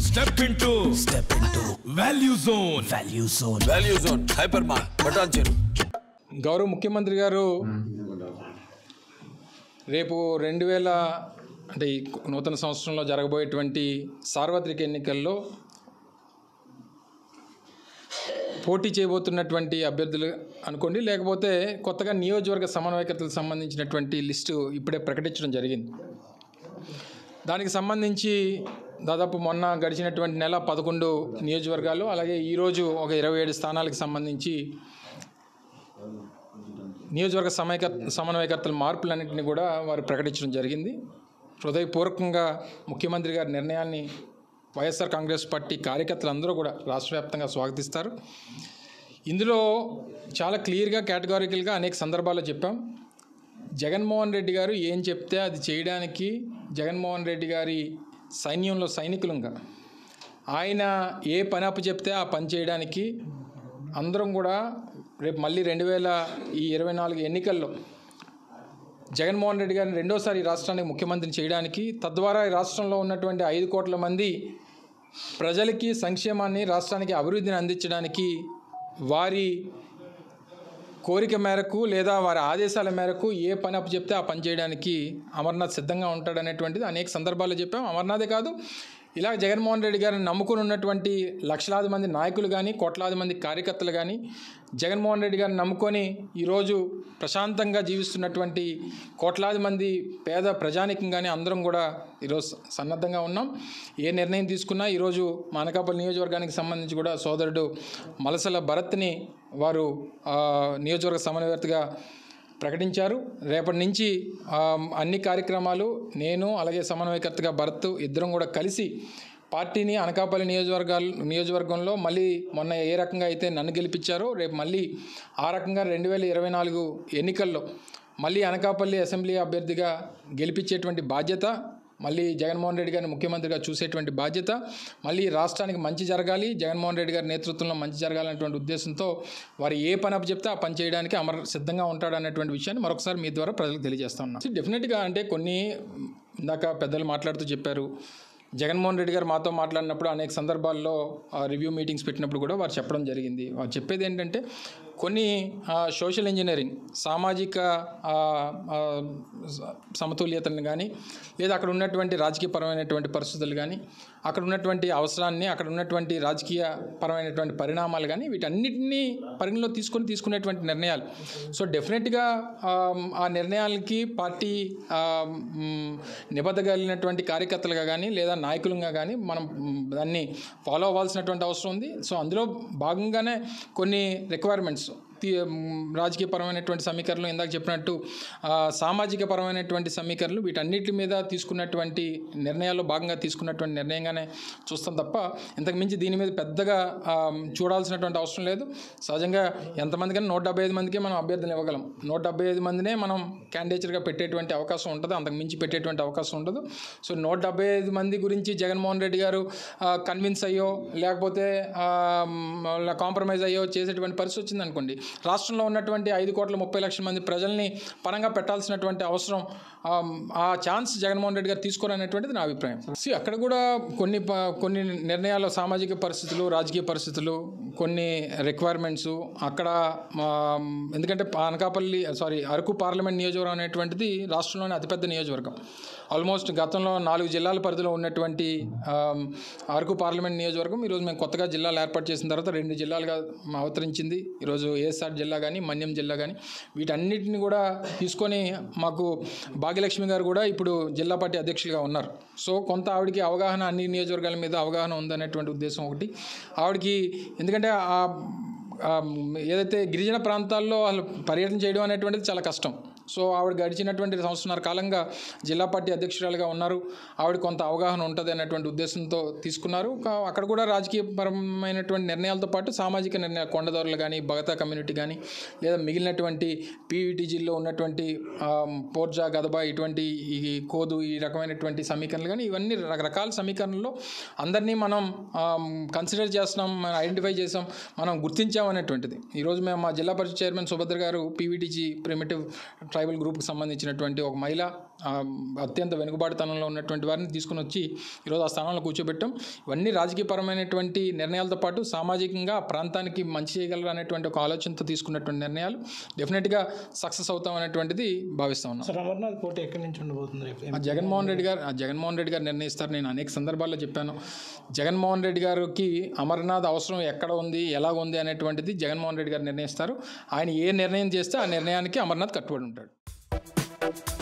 step into step into value zone value zone value zone hyper mark బటాన్ చెరు గౌరవ ముఖ్యమంత్రి గారు రేపు రెండు వేల అంటే ఈ నూతన సంవత్సరంలో జరగబోయేటువంటి సార్వత్రిక ఎన్నికల్లో పోటీ చేయబోతున్నటువంటి అభ్యర్థులు అనుకోండి లేకపోతే కొత్తగా నియోజకవర్గ సమన్వయకర్తలకు సంబంధించినటువంటి లిస్టు ఇప్పుడే ప్రకటించడం జరిగింది దానికి సంబంధించి దాదాపు మొన్న గడిచినటువంటి నెల పదకొండు నియోజకవర్గాలు అలాగే ఈరోజు ఒక ఇరవై ఏడు స్థానాలకు సంబంధించి నియోజకవర్గ సమయక సమన్వయకర్తల మార్పులన్నింటినీ కూడా వారు ప్రకటించడం జరిగింది హృదయపూర్వకంగా ముఖ్యమంత్రి గారి నిర్ణయాన్ని వైఎస్ఆర్ కాంగ్రెస్ పార్టీ కార్యకర్తలు అందరూ కూడా రాష్ట్ర వ్యాప్తంగా స్వాగతిస్తారు ఇందులో చాలా క్లియర్గా కేటగారికల్గా అనేక సందర్భాల్లో చెప్పాం జగన్మోహన్ రెడ్డి గారు ఏం చెప్తే అది చేయడానికి జగన్మోహన్ రెడ్డి గారి సైన్యంలో సైనికులంగా ఆయన ఏ పని అప్పు చెప్తే ఆ పని చేయడానికి అందరం కూడా రేపు మళ్ళీ రెండు వేల ఈ ఇరవై నాలుగు ఎన్నికల్లో జగన్మోహన్ రెడ్డి గారిని రెండోసారి ఈ రాష్ట్రానికి ముఖ్యమంత్రిని చేయడానికి తద్వారా ఈ రాష్ట్రంలో ఉన్నటువంటి ఐదు కోట్ల మంది ప్రజలకి సంక్షేమాన్ని రాష్ట్రానికి అభివృద్ధిని అందించడానికి వారి కోరిక మేరకు లేదా వారి ఆదేశాల మేరకు ఏ పని అప్పు చెప్తే ఆ పని చేయడానికి అమర్నాథ్ సిద్ధంగా ఉంటాడనేటువంటిది అనేక సందర్భాల్లో చెప్పాం అమర్నాథే కాదు ఇలా జగన్మోహన్ రెడ్డి గారిని నమ్ముకుని ఉన్నటువంటి లక్షలాది మంది నాయకులు కానీ కోట్లాది మంది కార్యకర్తలు కానీ జగన్మోహన్ రెడ్డి గారిని నమ్ముకొని ఈరోజు ప్రశాంతంగా జీవిస్తున్నటువంటి కోట్లాది మంది పేద ప్రజానికం కానీ అందరం కూడా ఈరోజు సన్నద్ధంగా ఉన్నాం ఏ నిర్ణయం తీసుకున్నా ఈరోజు మా అనకాపల్లి నియోజకవర్గానికి సంబంధించి కూడా సోదరుడు మలసల భరత్ని వారు ఆ, నియోజకవర్గ సమన్వయకర్తగా ప్రకటించారు రేపటి నుంచి ఆ, అన్ని కార్యక్రమాలు నేను అలాగే సమన్వయకర్తగా భరత్ ఇద్దరం కూడా కలిసి పార్టీని అనకాపల్లి నియోజకవర్గాలు నియోజకవర్గంలో మళ్ళీ మొన్న ఏ రకంగా అయితే నన్ను గెలిపించారో రేపు మళ్ళీ ఆ రకంగా రెండు వేల ఇరవై నాలుగు ఎన్నికల్లో మళ్ళీ అనకాపల్లి అసెంబ్లీ అభ్యర్థిగా గెలిపించేటువంటి బాధ్యత మళ్ళీ జగన్మోహన్ రెడ్డి గారిని ముఖ్యమంత్రిగా చూసేటువంటి బాధ్యత మళ్ళీ రాష్ట్రానికి మంచి జరగాలి జగన్మోహన్ రెడ్డి గారి నేతృత్వంలో మంచి జరగాలనేటువంటి ఉద్దేశంతో వారు ఏ పని అప్పు చెప్తే ఆ పని చేయడానికి అమర్ సిద్ధంగా ఉంటాడనేటువంటి విషయాన్ని మరొకసారి మీ ద్వారా ప్రజలకు తెలియజేస్తా ఉన్నాను డెఫినెట్గా అంటే కొన్ని ఇందాక పెద్దలు మాట్లాడుతూ చెప్పారు జగన్మోహన్ రెడ్డి గారు మాతో మాట్లాడినప్పుడు అనేక సందర్భాల్లో రివ్యూ మీటింగ్స్ పెట్టినప్పుడు కూడా వారు చెప్పడం జరిగింది వారు చెప్పేది ఏంటంటే కొన్ని సోషల్ ఇంజనీరింగ్ సామాజిక ఆ, ఆ, స- సమతుల్యతను కానీ లేదా అక్కడ ఉన్నటువంటి రాజకీయపరమైనటువంటి పరిస్థితులు కానీ అక్కడ ఉన్నటువంటి అవసరాన్ని అక్కడ ఉన్నటువంటి రాజకీయ పరమైనటువంటి పరిణామాలు కానీ వీటన్నిటినీ పరిగణలో తీసుకొని తీసుకునేటువంటి నిర్ణయాలు సో డెఫినెట్గా ఆ, ఆ నిర్ణయాలకి పార్టీ ఆ, మ్, నిబద్ధ కలిగినటువంటి కార్యకర్తలుగా కానీ లేదా నాయకులుగా కానీ మనం మ్, దాన్ని ఫాలో అవ్వాల్సినటువంటి అవసరం ఉంది సో అందులో భాగంగానే కొన్ని రిక్వైర్మెంట్స్ రాజకీయపరమైనటువంటి సమీకరణలు ఇందాక చెప్పినట్టు ఆ, సామాజిక పరమైనటువంటి సమీకరణలు వీటన్నిటి మీద తీసుకున్నటువంటి నిర్ణయాల్లో భాగంగా తీసుకున్నటువంటి నిర్ణయంగానే చూస్తాం తప్ప ఇంతకు మించి దీని మీద పెద్దగా ఆ, చూడాల్సినటువంటి అవసరం లేదు సహజంగా ఎంతమంది కానీ నూట డెబ్బై ఐదు మందికి మనం అభ్యర్థులు ఇవ్వగలం నూట డెబ్బై ఐదు మందినే మనం క్యాండిడేచర్గా పెట్టేటువంటి అవకాశం ఉంటుంది అంతకు మించి పెట్టేటువంటి అవకాశం ఉండదు సో నూట డెబ్బై ఐదు మంది గురించి జగన్మోహన్ రెడ్డి గారు కన్విన్స్ అయ్యో లేకపోతే కాంప్రమైజ్ అయ్యో చేసేటువంటి పరిస్థితి వచ్చింది అనుకోండి రాష్ట్రంలో ఉన్నటువంటి ఐదు కోట్ల ముప్పై లక్షల మంది ప్రజల్ని పరంగా పెట్టాల్సినటువంటి అవసరం ఆ, ఆ ఛాన్స్ జగన్మోహన్ రెడ్డి గారు తీసుకోరనేటువంటిది నా అభిప్రాయం See, అక్కడ కూడా కొన్ని ప- కొన్ని నిర్ణయాలు సామాజిక పరిస్థితులు రాజకీయ పరిస్థితులు కొన్ని రిక్వైర్మెంట్స్ అక్కడ ఆ, ఎందుకంటే అనకాపల్లి సారీ అరకు పార్లమెంట్ నియోజకవర్గం అనేటువంటిది రాష్ట్రంలోని అతిపెద్ద నియోజకవర్గం ఆల్మోస్ట్ గతంలో నాలుగు జిల్లాల పరిధిలో ఉన్నటువంటి ఆ, అరకు పార్లమెంట్ నియోజకవర్గం ఈరోజు మేము కొత్తగా జిల్లాలు ఏర్పాటు చేసిన తర్వాత రెండు జిల్లాలుగా అవతరించింది ఈరోజు ఏఎస్ఆర్ జిల్లా కానీ మన్యం జిల్లా కానీ వీటన్నిటిని కూడా తీసుకొని మాకు భాగ్యలక్ష్మి గారు కూడా ఇప్పుడు జిల్లా పార్టీ అధ్యక్షులుగా ఉన్నారు సో కొంత ఆవిడకి అవగాహన అన్ని నియోజకవర్గాల మీద అవగాహన ఉందనేటువంటి ఉద్దేశం ఒకటి ఆవిడకి ఎందుకంటే ఆ ఆ, ఏదైతే గిరిజన ప్రాంతాల్లో వాళ్ళు పర్యటన చేయడం అనేటువంటిది చాలా కష్టం సో ఆవిడ గడిచినటువంటి సంవత్సరాల కాలంగా జిల్లా పార్టీ అధ్యక్షురాలుగా ఉన్నారు ఆవిడ కొంత అవగాహన ఉంటుంది అనేటువంటి ఉద్దేశంతో తీసుకున్నారు కా- అక్కడ కూడా రాజకీయపరమైనటువంటి నిర్ణయాలతో పాటు సామాజిక నిర్ణయాలు కొండదారులు కానీ భగతా కమ్యూనిటీ కానీ లేదా మిగిలినటువంటి పీవీటీజీలో ఉన్నటువంటి ఆమ్, పోర్జా గదబా ఇటువంటి ఈ కోదు ఈ రకమైనటువంటి సమీకరణలు కానీ ఇవన్నీ రకరకాల సమీకరణల్లో అందరినీ మనం కన్సిడర్ చేస్తున్నాం మనం ఐడెంటిఫై చేసాం మనం గుర్తించాం అనేటువంటిది ఈరోజు మేము మా జిల్లా పరిషత్ చైర్మన్ సుభద్ర గారు పీవీటీజీ ప్రిమిటివ్ ట్రైబల్ గ్రూప్కి సంబంధించినటువంటి ఒక మహిళ ఆ, అత్యంత వెనుకబాటుతనంలో ఉన్నటువంటి వారిని తీసుకుని వచ్చి ఈరోజు ఆ స్థానంలో కూర్చోబెట్టాం ఇవన్నీ రాజకీయపరమైనటువంటి నిర్ణయాలతో పాటు సామాజికంగా ఆ ప్రాంతానికి మంచి చేయగలరు అనేటువంటి ఒక ఆలోచనతో తీసుకున్నటువంటి నిర్ణయాలు డెఫినెట్గా సక్సెస్ అవుతాం అనేటువంటిది భావిస్తా ఉన్నాం సార్ అమర్నాథ్ పోటీ ఎక్కడి నుంచి ఉండబోతుంది రేపు ఆ జగన్మోహన్ రెడ్డి గారు ఆ జగన్మోహన్ రెడ్డి గారు నిర్ణయిస్తారు నేను అనేక సందర్భాల్లో చెప్పాను జగన్మోహన్ రెడ్డి గారికి అమర్నాథ్ అవసరం ఎక్కడ ఉంది ఎలా ఉంది అనేటువంటిది జగన్మోహన్ రెడ్డి గారు నిర్ణయిస్తారు ఆయన ఏ నిర్ణయం చేస్తే ఆ నిర్ణయానికి అమర్నాథ్ కట్టుబడి ఉంటాడు